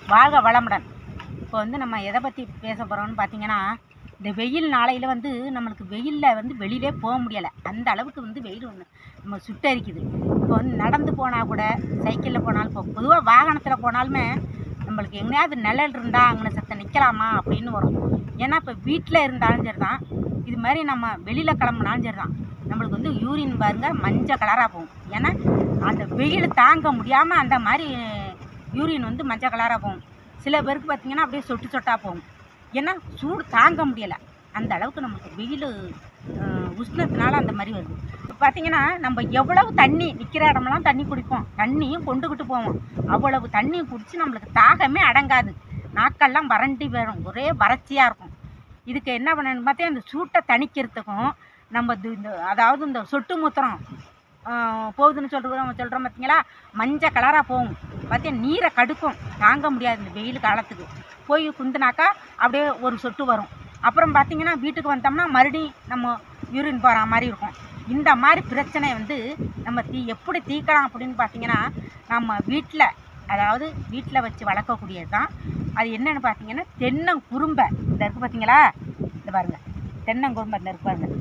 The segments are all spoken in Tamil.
வாழ்க வளமுடன் இப்போ வந்து நம்ம எதை பற்றி பேச போகிறோம்னு பார்த்தீங்கன்னா இந்த வெயில் நாளையில் வந்து நம்மளுக்கு வெயிலில் வந்து வெளியிலே போக முடியலை அந்த அளவுக்கு வந்து வெயில் ஒன்று நம்ம சுட்டரிக்குது இப்போ வந்து நடந்து போனால் கூட சைக்கிளில் போனாலும் இப்போ பொதுவாக வாகனத்தில் போனாலுமே நம்மளுக்கு எங்கேயாவது நிழல் இருந்தால் அங்கே சத்த நிற்கலாமா அப்படின்னு வரும் ஏன்னா இப்போ வீட்டில் இருந்தாலும் சரி தான் இது மாதிரி நம்ம வெளியில் கிளம்புனாலும் சரி தான் நம்மளுக்கு வந்து யூரின் பாருங்க மஞ்சள் கலராக போகும் ஏன்னா அந்த வெயில் தாங்க முடியாமல் அந்த மாதிரி யூரின் வந்து மஞ்சள் கலராக போகும் சில பேருக்கு பார்த்திங்கன்னா அப்படியே சொட்டு சொட்டாக போகும் ஏன்னா சூடு தாங்க முடியலை அந்த அளவுக்கு நமக்கு வெயில் உஷ்ணத்தினால அந்த மாதிரி வருது இப்போ பார்த்தீங்கன்னா நம்ம எவ்வளவு தண்ணி நிற்கிற இடமெல்லாம் தண்ணி குடிப்போம் தண்ணியும் கொண்டுக்கிட்டு போவோம் அவ்வளவு தண்ணியும் குடித்து நம்மளுக்கு தாகமே அடங்காது நாக்கெல்லாம் வறண்டி வரும் ஒரே வறட்சியாக இருக்கும் இதுக்கு என்ன பண்ணணும் பார்த்தா இந்த சூட்டை தணிக்கிறதுக்கும் நம்ம இது- இந்த அதாவது இந்த சொட்டு மூத்திரம் ஆஹ், போகுதுன்னு சொல்கிறோம் சொல்கிறோம் பார்த்தீங்களா மஞ்சள் கலராக போகும் பார்த்தீங்க நீரை கடுக்கும் தாங்க முடியாது இந்த வெயில் காலத்துக்கு போய் குந்துனாக்கா அப்படியே ஒரு சொட்டு வரும் அப்புறம் பார்த்தீங்கன்னா வீட்டுக்கு வந்தோம்னா மறுபடியும் நம்ம யூரின் போகிற மாதிரி இருக்கும் இந்த மாதிரி பிரச்சனை வந்து நம்ம தீ எப்படி தீர்க்கலாம் அப்படின்னு பார்த்தீங்கன்னா நம்ம வீட்டில் அதாவது வீட்டில் வச்சு வளர்க்கக்கூடியது தான் அது என்னென்னு பார்த்தீங்கன்னா தென்னங்குரும்பை இந்த இருக்குது பார்த்தீங்களா இந்த பாருங்க தென்னங்குரும்பை இந்த இருக்கு பாருங்க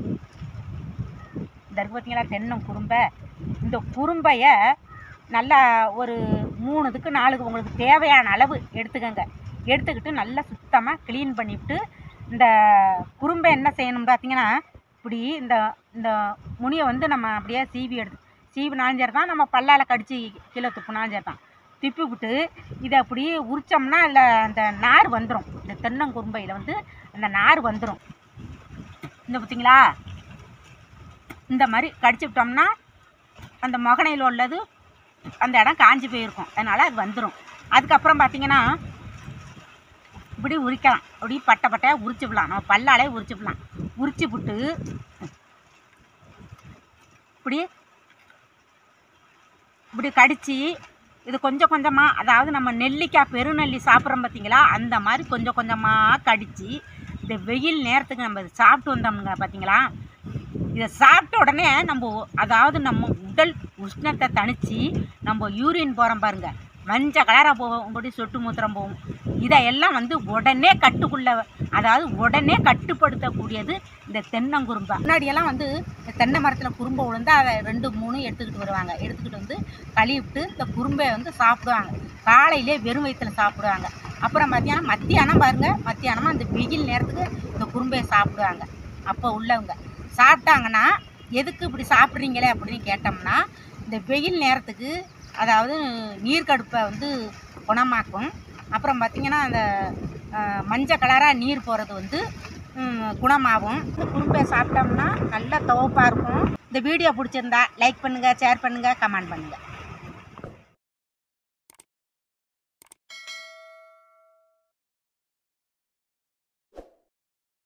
இந்த இருக்கு பார்த்தீங்களா தென்னங்குரும்பை இந்த குறும்பையை நல்லா ஒரு மூணு இதுக்கு நாலுக்கு உங்களுக்கு தேவையான அளவு எடுத்துக்கோங்க எடுத்துக்கிட்டு நல்லா சுத்தமாக க்ளீன் பண்ணிவிட்டு இந்த குறும்பை என்ன செய்யணும் பார்த்தீங்கன்னா இப்படி இந்த இந்த முனியை வந்து நம்ம அப்படியே சீவி எடுத்து சீவினாலும் சரி தான் நம்ம பல்லால் கடித்து கீழே துப்புனாலும் சரி தான் துப்பி விட்டு இதை அப்படி உரிச்சோம்னா அதில் அந்த நார் வந்துடும் இந்த தென்னங்குரும்பையில் வந்து அந்த நார் வந்துடும் இந்த பார்த்தீங்களா இந்த மாதிரி கடிச்சு விட்டோம்னா அந்த முகனையில் உள்ளது அந்த இடம் காஞ்சி போயிருக்கும் அதனால் அது வந்துடும் அதுக்கப்புறம் பார்த்தீங்கன்னா இப்படி உரிக்கலாம் அப்படி பட்டை பட்டையாக உரிச்சுக்கலாம் நம்ம பல்லாலே உரிச்சுக்கலாம் உரிச்சு விட்டு இப்படி இப்படி கடித்து இது கொஞ்சம் கொஞ்சமாக அதாவது நம்ம நெல்லிக்காய் பெருநெல்லி சாப்பிட்றோம் பார்த்தீங்களா அந்த மாதிரி கொஞ்சம் கொஞ்சமாக கடித்து இந்த வெயில் நேரத்துக்கு நம்ம இதை சாப்பிட்டு வந்தோம்ங்க பார்த்தீங்களா இதை சாப்பிட்ட உடனே நம்ம அதாவது நம்ம உடல் உஷ்ணத்தை தணித்து நம்ம யூரின் போகிறோம் பாருங்க மஞ்சள் கலராக போகும் இப்படி சொட்டு மூத்திரம் போகும் இதையெல்லாம் வந்து உடனே கட்டுக்குள்ள அதாவது உடனே கட்டுப்படுத்தக்கூடியது இந்த தென்னங்குரும்பை முன்னாடியெல்லாம் வந்து இந்த தென்னை மரத்தில் குறும்பை விழுந்தா அதை ரெண்டு மூணு எடுத்துக்கிட்டு வருவாங்க எடுத்துக்கிட்டு வந்து கழுவிட்டு இந்த குறும்பை வந்து சாப்பிடுவாங்க காலையிலே வெறும் வயிற்றுல சாப்பிடுவாங்க அப்புறம் மத்தியானம் மத்தியானம் பாருங்க மத்தியானமாக அந்த வெயில் நேரத்துக்கு இந்த குறும்பையை சாப்பிடுவாங்க அப்போ உள்ளவங்க சாப்பிட்டாங்கன்னா எதுக்கு இப்படி சாப்பிட்றீங்களே அப்படின்னு கேட்டோம்னா இந்த வெயில் நேரத்துக்கு அதாவது நீர்க்கடுப்பை வந்து குணமாக்கும் அப்புறம் பார்த்திங்கன்னா அந்த அஹ், மஞ்சள் கலராக நீர் போகிறது வந்து ம், குணமாகும் இந்த குறும்பை சாப்பிட்டோம்னா நல்ல துவப்பாக இருக்கும் இந்த வீடியோ பிடிச்சிருந்தா லைக் பண்ணுங்கள் ஷேர் பண்ணுங்கள் கமெண்ட் பண்ணுங்கள்